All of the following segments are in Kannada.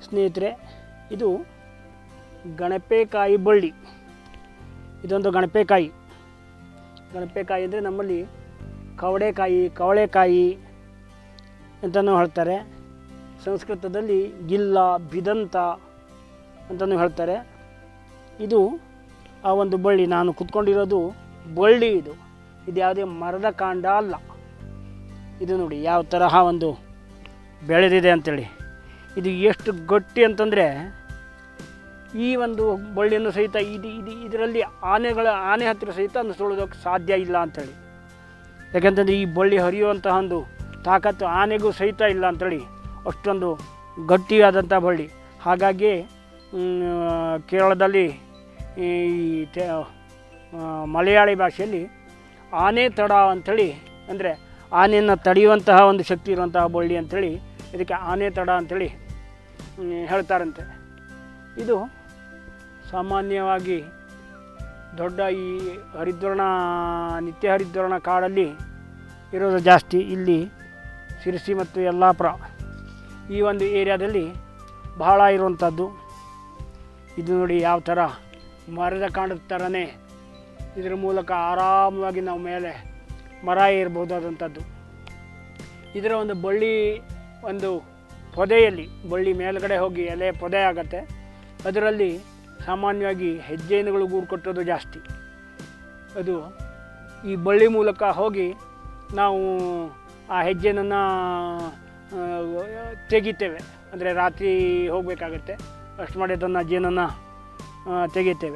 ಸ್ನೇಹಿತರೆ ಇದು ಗಣಪೆಕಾಯಿ ಬಳ್ಳಿ ಇದೊಂದು ಗಣಪೆಕಾಯಿ ಗಣಪೆಕಾಯಿ ಅಂದರೆ ನಮ್ಮಲ್ಲಿ ಕವಡೆಕಾಯಿ ಕವಳೆಕಾಯಿ ಅಂತಲೂ ಹೇಳ್ತಾರೆ ಸಂಸ್ಕೃತದಲ್ಲಿ ಗಿಲ್ಲ ಬಿದಂತ ಅಂತಲೂ ಹೇಳ್ತಾರೆ ಇದು ಆ ಒಂದು ಬಳ್ಳಿ ನಾನು ಕುತ್ಕೊಂಡಿರೋದು ಬಳ್ಳಿ ಇದು ಇದು ಯಾವುದೇ ಮರದ ಕಾಂಡ ಅಲ್ಲ ಇದು ನೋಡಿ ಯಾವ ತರಹ ಒಂದು ಬೆಳೆದಿದೆ ಅಂತೇಳಿ ಇದು ಎಷ್ಟು ಗಟ್ಟಿ ಅಂತಂದರೆ ಈ ಒಂದು ಬಳ್ಳಿಯನ್ನು ಸಹಿತ ಇದು ಇದು ಇದರಲ್ಲಿ ಆನೆಗಳ ಆನೆ ಹತ್ತಿರ ಸಹಿತ ನುಸುಳೋದಕ್ಕೆ ಸಾಧ್ಯ ಇಲ್ಲ ಅಂಥೇಳಿ ಯಾಕೆಂತಂದರೆ ಈ ಬಳ್ಳಿ ಹರಿಯುವಂತಹ ಒಂದು ತಾಕತ್ತು ಆನೆಗೂ ಸಹಿತ ಇಲ್ಲ ಅಂಥೇಳಿ ಅಷ್ಟೊಂದು ಗಟ್ಟಿಯಾದಂಥ ಬಳ್ಳಿ ಹಾಗಾಗಿ ಮ್, ಕೇರಳದಲ್ಲಿ ಈ ತೆ- ಆ, ಮಲಯಾಳಿ ಭಾಷೆಯಲ್ಲಿ ಆನೆ ತಡ ಅಂಥೇಳಿ ಅಂದರೆ ಆನೆಯನ್ನು ತಡೆಯುವಂತಹ ಒಂದು ಶಕ್ತಿ ಇರುವಂತಹ ಬಳ್ಳಿ ಅಂಥೇಳಿ ಇದಕ್ಕೆ ಆನೆ ತಡ ಅಂಥೇಳಿ ಮ್, ಹೇಳ್ತಾರಂತೆ ಇದು ಸಾಮಾನ್ಯವಾಗಿ ದೊಡ್ಡ ಈ ಹರಿದ್ವರ್ಣ ನಿತ್ಯ ಹರಿದ್ವರ್ಣ ಕಾಡಲ್ಲಿ ಇರೋದು ಜಾಸ್ತಿ ಇಲ್ಲಿ ಶಿರಸಿ ಮತ್ತು ಯಲ್ಲಾಪುರ ಈ ಒಂದು ಏರಿಯಾದಲ್ಲಿ ಬಹಳ ಇರುವಂಥದ್ದು ಇದು ನೋಡಿ ಯಾವ ಥರ ಮರದ ಕಾಂಡದ ಥರನೇ ಇದರ ಮೂಲಕ ಆರಾಮವಾಗಿ ನಾವು ಮೇಲೆ ಮರ ಏರ್ಬೋದಾದಂಥದ್ದು ಇದರ ಒಂದು ಬಳ್ಳಿ ಒಂದು ಪೊದೆಯಲ್ಲಿ ಬಳ್ಳಿ ಮೇಲ್ಗಡೆ ಹೋಗಿ ಎಲೆ ಪೊದೆ ಆಗತ್ತೆ ಅದರಲ್ಲಿ ಸಾಮಾನ್ಯವಾಗಿ ಹೆಜ್ಜೆನುಗಳು ಗೂಡು ಕಟ್ಟೋದು ಜಾಸ್ತಿ ಅದು ಈ ಬಳ್ಳಿ ಮೂಲಕ ಹೋಗಿ ನಾವು ಆ ಹೆಜ್ಜೆನನ್ನು ತೆಗಿತೇವೆ ಅಂದರೆ ರಾತ್ರಿ ಹೋಗಬೇಕಾಗತ್ತೆ ಅಷ್ಟು ಮಾಡಿ ಅದನ್ನು ಜೇನನ್ನು ಆ, ತೆಗಿತೇವೆ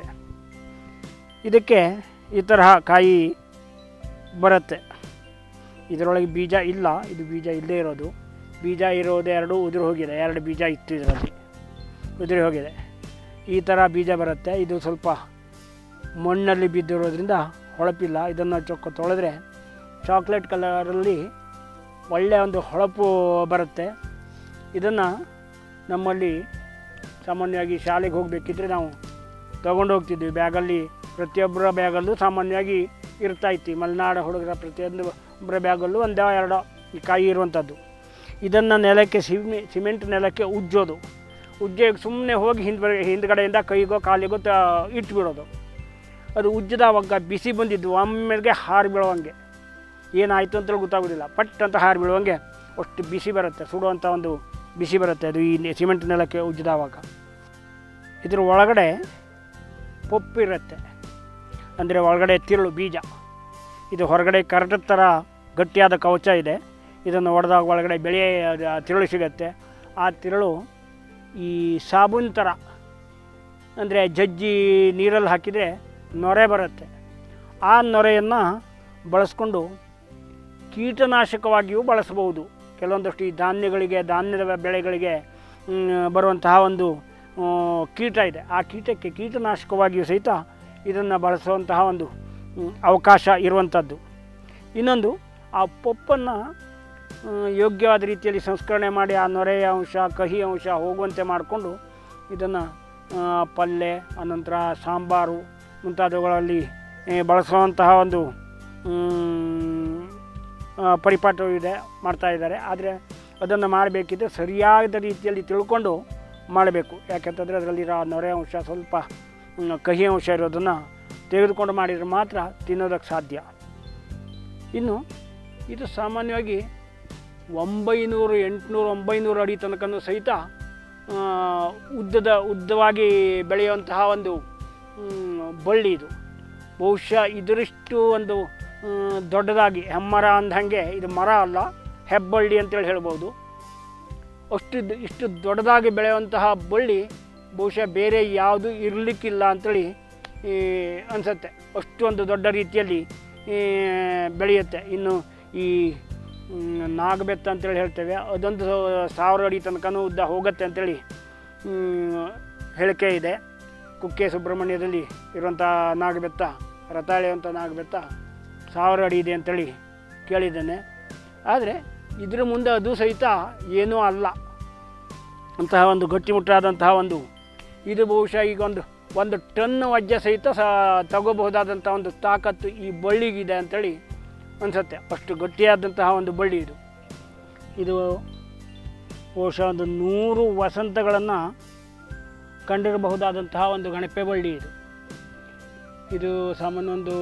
ಇದಕ್ಕೆ ಈ ತರಹ ಕಾಯಿ ಬರುತ್ತೆ ಇದರೊಳಗೆ ಬೀಜ ಇಲ್ಲ ಇದು ಬೀಜ ಇಲ್ಲದೇ ಇರೋದು ಬೀಜ ಇರೋದು ಎರಡು ಉದುರು ಹೋಗಿದೆ ಎರಡು ಬೀಜ ಇತ್ತು ಇದರಲ್ಲಿ ಉದುರಿ ಹೋಗಿದೆ ಈ ಥರ ಬೀಜ ಬರುತ್ತೆ ಇದು ಸ್ವಲ್ಪ ಮಣ್ಣಲ್ಲಿ ಬಿದ್ದಿರೋದ್ರಿಂದ ಹೊಳಪಿಲ್ಲ ಇದನ್ನು ಚೊಕ್ಕ ತೊಳೆದ್ರೆ ಚಾಕ್ಲೇಟ್ ಕಲರಲ್ಲಿ ಒಳ್ಳೆಯ ಒಂದು ಹೊಳಪು ಬರುತ್ತೆ ಇದನ್ನು ನಮ್ಮಲ್ಲಿ ಸಾಮಾನ್ಯವಾಗಿ ಶಾಲೆಗೆ ಹೋಗಬೇಕಿದ್ರೆ ನಾವು ತೊಗೊಂಡು ಹೋಗ್ತಿದ್ವಿ ಬ್ಯಾಗಲ್ಲಿ ಪ್ರತಿಯೊಬ್ಬರ ಬ್ಯಾಗಲ್ಲೂ ಸಾಮಾನ್ಯವಾಗಿ ಇರ್ತಾ ಇತ್ತು ಈ ಮಲೆನಾಡು ಹುಡುಗರ ಪ್ರತಿಯೊಂದು ಒಬ್ಬರ ಬ್ಯಾಗಲ್ಲೂ ಒಂದೋ ಎರಡೋ ಈ ಕಾಯಿ ಇರುವಂಥದ್ದು ಇದನ್ನು ನೆಲಕ್ಕೆ ಸಿಮೆ ಸಿಮೆಂಟ್ ನೆಲಕ್ಕೆ ಉಜ್ಜೋದು ಉಜ್ಜೆ ಸುಮ್ಮನೆ ಹೋಗಿ ಹಿಂದ್ ಹಿಂದ್ಗಡೆಯಿಂದ ಕೈಗೋ ಕಾಲಿಗೋ ತ ಇಟ್ಬಿಡೋದು ಅದು ಉಜ್ಜದವಾಗ ಬಿಸಿ ಬಂದಿದ್ದು ಒಮ್ಮೆಗೆ ಹಾರಿ ಬೀಳುವಂಗೆ ಏನಾಯಿತು ಅಂತೇಳಿ ಗೊತ್ತಾಗೋದಿಲ್ಲ ಪಟ್ ಅಂತ ಹಾರಿ ಬೀಳುವಂಗೆ ಅಷ್ಟು ಬಿಸಿ ಬರುತ್ತೆ ಸುಡುವಂಥ ಒಂದು ಬಿಸಿ ಬರುತ್ತೆ ಅದು ಈ ನೆ- ಸಿಮೆಂಟ್ ನೆಲಕ್ಕೆ ಉಜ್ಜಿದವಾಗ ಇದ್ರ ಒಳಗಡೆ ಪೊಪ್ಪಿರುತ್ತೆ ಅಂದರೆ ಒಳಗಡೆ ತಿರುಳು ಬೀಜ ಇದು ಹೊರಗಡೆ ಕರಟದ ಥರ ಗಟ್ಟಿಯಾದ ಕವಚ ಇದೆ ಇದನ್ನು ಹೊಡೆದಾಗ ಒಳಗಡೆ ಬೆಳೆ ಅದು ಆ ತಿರುಳು ಸಿಗುತ್ತೆ ಆ ತಿರುಳು ಈ ಸಾಬೂನು ಥರ ಅಂದರೆ ಜಜ್ಜಿ ನೀರಲ್ಲಿ ಹಾಕಿದರೆ ನೊರೆ ಬರುತ್ತೆ ಆ ನೊರೆಯನ್ನು ಬಳಸ್ಕೊಂಡು ಕೀಟನಾಶಕವಾಗಿಯೂ ಬಳಸಬಹುದು ಕೆಲವೊಂದಷ್ಟು ಈ ಧಾನ್ಯಗಳಿಗೆ ಧಾನ್ಯದ ಬೆಳೆಗಳಿಗೆ ಮ್, ಬರುವಂತಹ ಒಂದು ಆ, ಕೀಟ ಇದೆ ಆ ಕೀಟಕ್ಕೆ ಕೀಟನಾಶಕವಾಗಿಯೂ ಸಹಿತ ಇದನ್ನು ಬಳಸುವಂತಹ ಒಂದು ಮ್, ಅವಕಾಶ ಇರುವಂಥದ್ದು ಇನ್ನೊಂದು ಆ ಪಪ್ಪನ್ನು ಯೋಗ್ಯವಾದ ರೀತಿಯಲ್ಲಿ ಸಂಸ್ಕರಣೆ ಮಾಡಿ ಆ ನೊರೆಯ ಅಂಶ ಕಹಿ ಅಂಶ ಹೋಗುವಂತೆ ಮಾಡಿಕೊಂಡು ಇದನ್ನು ಪಲ್ಯ ಅನಂತರ ಸಾಂಬಾರು ಮುಂತಾದವುಗಳಲ್ಲಿ ಏ, ಬಳಸುವಂತಹ ಒಂದು ಮ್, ಆ, ಪರಿಪಾಠ ಇದೆ ಮಾಡ್ತಾ ಇದ್ದಾರೆ ಆದರೆ ಅದನ್ನು ಮಾಡಬೇಕಿದ್ರೆ ಸರಿಯಾದ ರೀತಿಯಲ್ಲಿ ತಿಳ್ಕೊಂಡು ಮಾಡಬೇಕು ಯಾಕೆಂತಂದರೆ ಅದರಲ್ಲಿರೋ ನೊರೆ ಅಂಶ ಸ್ವಲ್ಪ ಮ್, ಕಹಿ ಅಂಶ ಇರೋದನ್ನು ತೆಗೆದುಕೊಂಡು ಮಾಡಿದರೆ ಮಾತ್ರ ತಿನ್ನೋದಕ್ಕೆ ಸಾಧ್ಯ ಇನ್ನು ಇದು ಸಾಮಾನ್ಯವಾಗಿ ಒಂಬೈನೂರು ಎಂಟುನೂರು ಒಂಬೈನೂರು ಅಡಿ ತನಕನೂ ಸಹಿತ ಆ, ಉದ್ದದ ಉದ್ದವಾಗಿ ಬೆಳೆಯುವಂತಹ ಒಂದು ಮ್, ಬಳ್ಳಿ ಇದು ಬಹುಶಃ ಇದರಿಷ್ಟು ಒಂದು ಮ್, ದೊಡ್ಡದಾಗಿ ಹೆಮ್ಮರ ಅಂದಂಗೆ ಇದು ಮರ ಅಲ್ಲ ಹೆಬ್ಬಳ್ಳಿ ಅಂತೇಳಿ ಹೇಳ್ಬೋದು ಅಷ್ಟು ದ- ಇಷ್ಟು ದೊಡ್ಡದಾಗಿ ಬೆಳೆಯುವಂತಹ ಬಳ್ಳಿ ಬಹುಶಃ ಬೇರೆ ಯಾವುದು ಇರಲಿಕ್ಕಿಲ್ಲ ಅಂಥೇಳಿ ಅನಿಸುತ್ತೆ ಅಷ್ಟೊಂದು ದೊಡ್ಡ ರೀತಿಯಲ್ಲಿ ಈ, ಬೆಳೆಯುತ್ತೆ ಇನ್ನು ಈ ಮ್, ನಾಗಬೆತ್ತ ಅಂತೇಳಿ ಹೇಳ್ತೇವೆ ಅದೊಂದು ಸಾವಿರ ಅಡಿ ತನಕನೂ ಉದ್ದ ಹೋಗುತ್ತೆ ಅಂತೇಳಿ ಮ್, ಹೇಳಿಕೆ ಇದೆ ಕುಕ್ಕೆ ಸುಬ್ರಹ್ಮಣ್ಯದಲ್ಲಿ ಇರುವಂಥ ನಾಗಬೆತ್ತ ರಥ ಎಳೆಯುವಂಥ ನಾಗಬೆತ್ತ ಸಾವಿರ ಅಡಿ ಇದೆ ಅಂತೇಳಿ ಕೇಳಿದ್ದೇನೆ ಆದರೆ ಇದ್ರ ಮುಂದೆ ಅದು ಸಹಿತ ಏನೂ ಅಲ್ಲ ಅಂತಹ ಒಂದು ಗಟ್ಟಿಮುಟ್ಟಾದಂತಹ ಒಂದು ಇದು ಬಹುಶಃ ಈಗ ಒಂದು ಒಂದು ಟನ್ ವಜ್ಜ ಸಹಿತ ಸ ತಗೋಬಹುದಾದಂಥ ಒಂದು ತಾಕತ್ತು ಈ ಬಳ್ಳಿಗಿದೆ ಅಂತೇಳಿ ಅನಿಸುತ್ತೆ ಅಷ್ಟು ಗಟ್ಟಿಯಾದಂತಹ ಒಂದು ಬಳ್ಳಿ ಇದು ಇದು ಬಹುಶಃ ಒಂದು ನೂರು ವಸಂತಗಳನ್ನು ಕಂಡಿರಬಹುದಾದಂತಹ ಒಂದು ಗಣಪೆ ಬಳ್ಳಿ ಇದು ಇದು ಸಾಮಾನ್ಯ ಒಂದು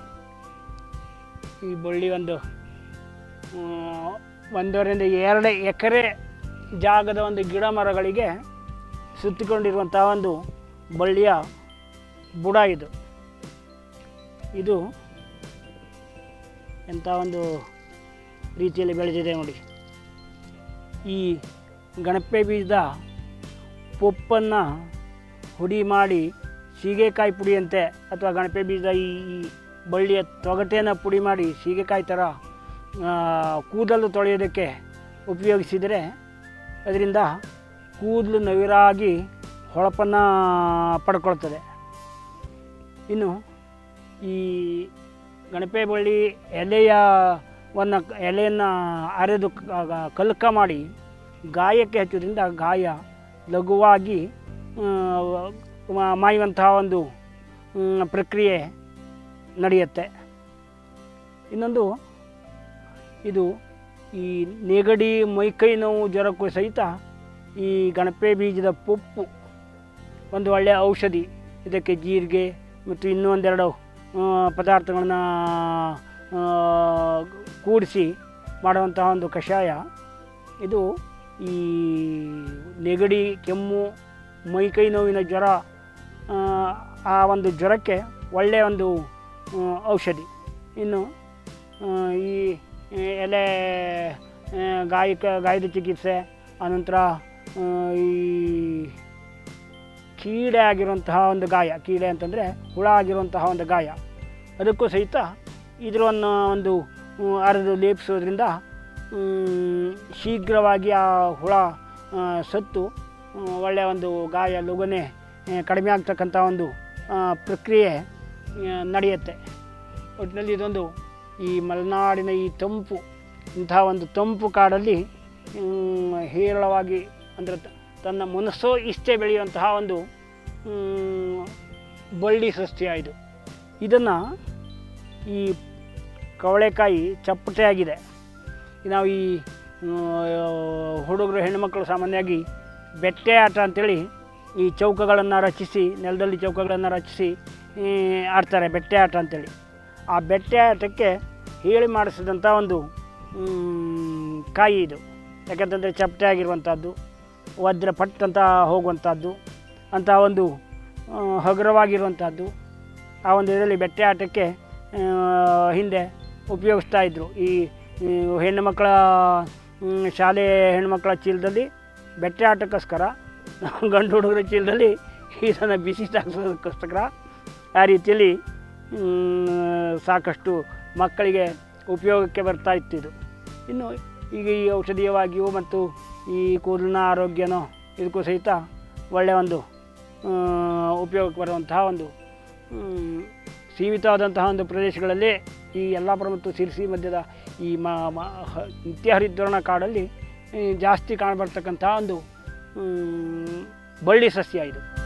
ಈ ಬಳ್ಳಿ ಒಂದು ಆ, ಒಂದೂವರೆಯಿಂದ ಎರಡು ಎಕರೆ ಜಾಗದ ಒಂದು ಗಿಡ ಮರಗಳಿಗೆ ಸುತ್ತಿಕೊಂಡಿರುವಂತಹ ಒಂದು ಬಳ್ಳಿಯ ಬುಡ ಇದು ಇದು ಎಂಥ ಒಂದು ರೀತಿಯಲ್ಲಿ ಬೆಳೆದಿದೆ ನೋಡಿ ಈ ಗಣಪೆ ಬೀಜದ ಪೊಪ್ಪನ್ನು ಹುಡಿ ಮಾಡಿ ಸೀಗೆಕಾಯಿ ಪುಡಿಯಂತೆ ಅಥವಾ ಗಣಪೆ ಬೀಜದ ಈ ಈ ಬಳ್ಳಿಯ ತೊಗಟೆಯನ್ನು ಪುಡಿ ಮಾಡಿ ಸೀಗೆಕಾಯಿ ಥರ ಆ, ಕೂದಲು ತೊಳೆಯೋದಕ್ಕೆ ಉಪಯೋಗಿಸಿದರೆ ಅದರಿಂದ ಕೂದಲು ನವಿರಾಗಿ ಹೊಳಪನ್ನು ಪಡ್ಕೊಳ್ತದೆ ಇನ್ನು ಈ ಗಣಪೆ ಬಳ್ಳಿ ಎಲೆಯ ವನ್ನ ಎಲೆಯನ್ನು ಅರೆದು ಕ- ಗ- ಕಲ್ಕ ಮಾಡಿ ಗಾಯಕ್ಕೆ ಹಚ್ಚೋದ್ರಿಂದ ಗಾಯ ಲಘುವಾಗಿ ಆ, ಮ- ಮಾಯುವಂತಹ ಒಂದು ಮ್, ಪ್ರಕ್ರಿಯೆ ನಡೆಯುತ್ತೆ ಇನ್ನೊಂದು ಇದು ಈ ನೆಗಡಿ ಮೈಕೈ ನೋವು ಜ್ವರಕ್ಕೂ ಸಹಿತ ಈ ಗಣಪೆ ಬೀಜದ ಪೊಪ್ಪು ಒಂದು ಒಳ್ಳೆಯ ಔಷಧಿ ಇದಕ್ಕೆ ಜೀರಿಗೆ ಮತ್ತು ಇನ್ನೂ ಒಂದೆರಡು ಪದಾರ್ಥಗಳನ್ನ ಕೂಡಿಸಿ ಮಾಡುವಂತಹ ಒಂದು ಕಷಾಯ ಇದು ಈ ನೆಗಡಿ ಕೆಮ್ಮು ಮೈಕೈ ನೋವಿನ ಜ್ವರ ಆ, ಆ ಒಂದು ಜ್ವರಕ್ಕೆ ಒಳ್ಳೆಯ ಒಂದು ಆ, ಔಷಧಿ ಇನ್ನು ಆ, ಈ ಎಲೆ ಆ, ಗಾಯಕ ಗಾಯದ ಚಿಕಿತ್ಸೆ ಆನಂತರ ಆ, ಈ ಕೀಡೆ ಆಗಿರುವಂತಹ ಒಂದು ಗಾಯ ಕೀಡೆ ಅಂತಂದರೆ ಹುಳ ಆಗಿರುವಂತಹ ಒಂದು ಗಾಯ ಅದಕ್ಕೂ ಸಹಿತ ಇದರನ್ನು ಒಂದು ಹ್ಮ್, ಅರೆದು ಲೇಪಿಸೋದ್ರಿಂದ ಹ್ಮ್, ಶೀಘ್ರವಾಗಿ ಆ ಹುಳ ಆ, ಸತ್ತು ಹ್ಮ್, ಒಳ್ಳೆಯ ಒಂದು ಗಾಯ ಲಘುನೆ ಆ, ಕಡಿಮೆ ಆಗ್ತಕ್ಕಂಥ ಒಂದು ಆ, ಪ್ರಕ್ರಿಯೆ ಆ, ನಡೆಯುತ್ತೆ ಒಟ್ಟಿನಲ್ಲಿ ಇದೊಂದು ಈ ಮಲೆನಾಡಿನ ಈ ತಂಪು ಇಂತಹ ಒಂದು ತಂಪು ಕಾಡಲ್ಲಿ ಹ್ಮ್, ಹೇರಳವಾಗಿ ಅಂದರೆ ತ- ತನ್ನ ಮನಸ್ಸೋ ಇಷ್ಟೇ ಬೆಳೆಯುವಂತಹ ಒಂದು ಹ್ಮ್, ಬಳ್ಳಿ ಸಸ್ಯ ಇದು ಇದನ್ನು ಈ ಕವಳೆಕಾಯಿ ಚಪ್ಪಟೆ ಆಗಿದೆ ನಾವು ಈ ಹುಡುಗರು ಹೆಣ್ಣುಮಕ್ಕಳು ಸಾಮಾನ್ಯವಾಗಿ ಬೆಟ್ಟೆ ಆಟ ಅಂತೇಳಿ ಈ ಚೌಕಗಳನ್ನು ರಚಿಸಿ ನೆಲದಲ್ಲಿ ಚೌಕಗಳನ್ನು ರಚಿಸಿ ಈ, ಆಡ್ತಾರೆ ಬೆಟ್ಟೆ ಆಟ ಅಂತೇಳಿ ಆ ಬೆಟ್ಟೆ ಆಟಕ್ಕೆ ಹೇಳಿ ಮಾಡಿಸಿದಂಥ ಒಂದು ಮ್, ಕಾಯಿ ಇದು ಯಾಕಂತಂದರೆ ಚಪ್ಪಟೆ ಆಗಿರುವಂಥದ್ದು ವಜ್ರ ಪಟ್ ಅಂತ ಹೋಗುವಂಥದ್ದು ಅಂತ ಒಂದು ಆ, ಹಗುರವಾಗಿರುವಂಥದ್ದು ಆ ಒಂದು ಇದರಲ್ಲಿ ಬೆಟ್ಟೆ ಆಟಕ್ಕೆ ಆ, ಹಿಂದೆ ಉಪಯೋಗಿಸ್ತಾ ಇದ್ದರು ಈ ಈ ಹೆಣ್ಣು ಮಕ್ಕಳ ಮ್, ಶಾಲೆ ಹೆಣ್ಣುಮಕ್ಕಳ ಚೀಲದಲ್ಲಿ ಬೆಟ್ಟೆ ಆಟಕ್ಕೋಸ್ಕರ ಗಂಡು ಹುಡುಗರ ಚೀಲದಲ್ಲಿ ಇದನ್ನು ಬಿಸಿ ಸಾಗಿಸೋದಕ್ಕೋಸ್ಕರ ಆ ರೀತಿಯಲ್ಲಿ ಮ್, ಸಾಕಷ್ಟು ಮಕ್ಕಳಿಗೆ ಉಪಯೋಗಕ್ಕೆ ಬರ್ತಾ ಇತ್ತು ಇದು ಇನ್ನು ಈಗ ಈ ಔಷಧೀಯವಾಗಿಯೂ ಮತ್ತು ಈ ಕೂದಲಿನ ಆರೋಗ್ಯನೋ ಇದಕ್ಕೂ ಸಹಿತ ಒಳ್ಳೆಯ ಒಂದು ಆ, ಉಪಯೋಗಕ್ಕೆ ಬರುವಂತಹ ಒಂದು ಮ್, ಸೀಮಿತವಾದಂತಹ ಒಂದು ಪ್ರದೇಶಗಳಲ್ಲಿ ಈ ಯಲ್ಲಾಪುರ ಮತ್ತು ಸಿರ್ಸಿ ಮಧ್ಯದ ಈ ಮ ಮ- ಹ- ನಿತ್ಯ ಹರಿದ್ವರ್ಣ ಕಾಡಲ್ಲಿ ಈ ಜಾಸ್ತಿ ಕಾಣಬರ್ತಕ್ಕಂತಹ ಒಂದು ಮ್, ಬಳ್ಳಿ ಸಸ್ಯ ಇದು